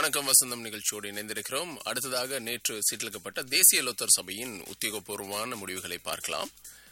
வணக்கம் வசந்தம் நிகழ்ச்சியோடு இணைந்திருக்கிறோம் அடுத்ததாக நேற்று சீட்டளிக்கப்பட்ட தேசிய லோத்தர் சபையின் உத்தியோகபூர்வமான முடிவுகளை பார்க்கலாம்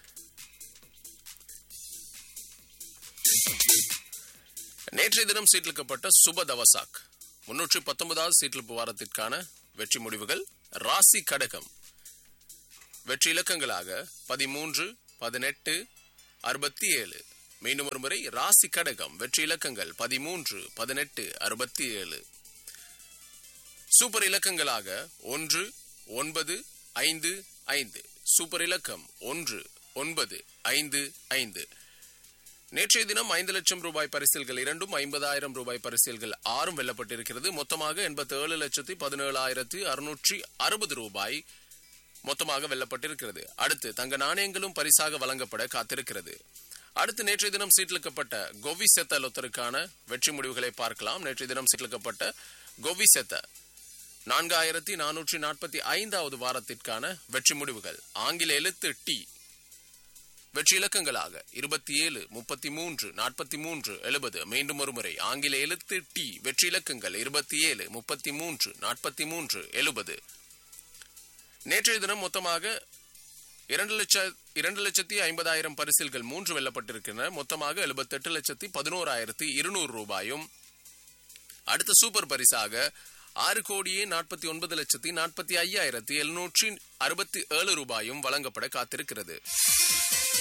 நேற்றைய தினம் சீட்டளிக்கப்பட்ட சுப தவசாக் முன்னூற்றி பத்தொன்பதாவது சீட்டளிப்பு வாரத்திற்கான வெற்றி முடிவுகள் ராசி கடகம் வெற்றி இலக்கங்களாக பதிமூன்று பதினெட்டு அறுபத்தி ஏழு மீண்டும் ஒரு முறை ராசி கடகம் வெற்றி இலக்கங்கள் பதிமூன்று பதினெட்டு அறுபத்தி ஏழு சூப்பர் இலக்கங்களாக ஒன்று ஒன்பது ஐந்து ஐந்து சூப்பர் இலக்கம் ஒன்று ஒன்பது ஐந்து ஐந்து நேற்றைய தினம் ஐந்து லட்சம் ரூபாய் பரிசில்கள் இரண்டும் ஐம்பதாயிரம் ரூபாய் பரிசில்கள் ஆறும் வெல்லப்பட்டிருக்கிறது மொத்தமாக எண்பத்தி ஏழு லட்சத்தி பதினேழாயிரத்தி அறுநூற்றி அறுபது ரூபாய் மொத்தமாக வெல்லப்பட்டிருக்கிறது அடுத்து தங்க நாணயங்களும் பரிசாக வழங்கப்பட காத்திருக்கிறது அடுத்து நேற்றைய தினம் சீட்லிக்கப்பட்ட கோவி செத்த லொத்தருக்கான வெற்றி முடிவுகளை பார்க்கலாம் நேற்றைய தினம் சீட்லிக்கப்பட்ட கோவி செத்த நான்காயிரத்தி நானூற்றி நாற்பத்தி ஐந்தாவது வாரத்திற்கான வெற்றி முடிவுகள் ஆங்கில எழுத்து டி வெற்றி இலக்கங்களாக இருபத்தி ஏழு முப்பத்தி மூன்று நாற்பத்தி மூன்று எழுபது மீண்டும் ஒரு முறை ஆங்கில எழுத்து டி வெற்றி இலக்கங்கள் இருபத்தி ஏழு முப்பத்தி மூன்று நாற்பத்தி மூன்று எழுபது நேற்றைய தினம் மொத்தமாக இரண்டு லட்ச இரண்டு லட்சத்தி ஐம்பதாயிரம் பரிசில்கள் மூன்று வெல்லப்பட்டிருக்கின்றன மொத்தமாக எழுபத்தெட்டு லட்சத்தி பதினோராயிரத்தி இருநூறு ரூபாயும் அடுத்த சூப்பர் பரிசாக ஆறு கோடியே நாற்பத்தி ஒன்பது லட்சத்தி நாற்பத்தி ஐயாயிரத்தி எழுநூற்றி அறுபத்தி ஏழு ரூபாயும் வழங்கப்பட காத்திருக்கிறது